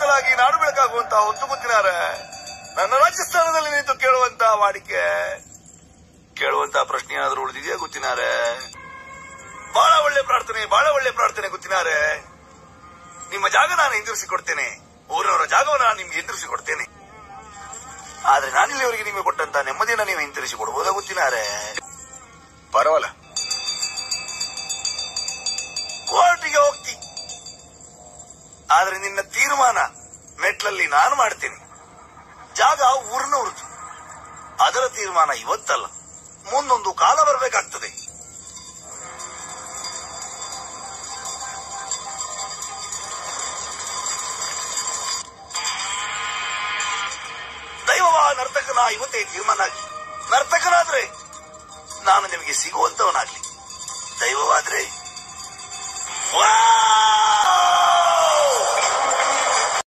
ಬದಲಾಗಿ ನಾಡು ಬೆಳಕಾಗುವಂತ ಹೊತ್ತು ಗೊತ್ತಿನಾರೆ ನನ್ನ ರಾಜಸ್ಥಾನದಲ್ಲಿ ನಿಂತು ಕೇಳುವಂತ ವಾಡಿಕೆ ಕೇಳುವಂತ ಪ್ರಶ್ನೆ ಏನಾದ್ರೂ ಉಳಿದಿದೆಯಾ ಗೊತ್ತಿನಾರೆ ಬಹಳ ಒಳ್ಳೆ ಪ್ರಾರ್ಥನೆ ಬಹಳ ಒಳ್ಳೆ ಪ್ರಾರ್ಥನೆ ಗೊತ್ತಿನಾರೆ ನಿಮ್ಮ ಜಾಗ ನಾನು ಹಿಂದಿರಿಸಿ ಕೊಡ್ತೇನೆ ಊರವರ ಜಾಗವನ್ನು ನಾನು ನಿಮ್ಗೆ ಹಿಂದಿರಿಸಿ ಕೊಡ್ತೇನೆ ಆದ್ರೆ ನಾನಿಲ್ಲಿವರೆಗೆ ನಿಮಗೆ ಕೊಟ್ಟಂತ ನೆಮ್ಮದಿಯನ್ನ ನೀವು ಹಿಂತಿರಿಸಿ ಕೊಡ್ಬೋದಾ ಗೊತ್ತಿನಾರೆ ಪರವಲ್ಲ ಕೋರ್ಟಿಗೆ ಹೋಗ್ತಿ ಆದ್ರೆ ನಿನ್ನ ತೀರ್ಮಾನ ಮೆಟ್ಲಲ್ಲಿ ನಾನು ಮಾಡ್ತೇನೆ ಜಾಗ ಊರಿನವ್ರದ್ದು ಅದರ ತೀರ್ಮಾನ ಇವತ್ತಲ್ಲ ಮುಂದೊಂದು ಕಾಲ ಬರಬೇಕಾಗ್ತದೆ ದೈವವ ನರ್ತಕನ ಇವತ್ತೇ ತೀರ್ಮಾನ ಆಗ್ಲಿ ನರ್ತಕನಾದ್ರೆ ನಾನು ನಿಮಗೆ ಸಿಗುವಂತವನಾಗ್ಲಿ ದೈವವಾದ್ರೆ ವಾ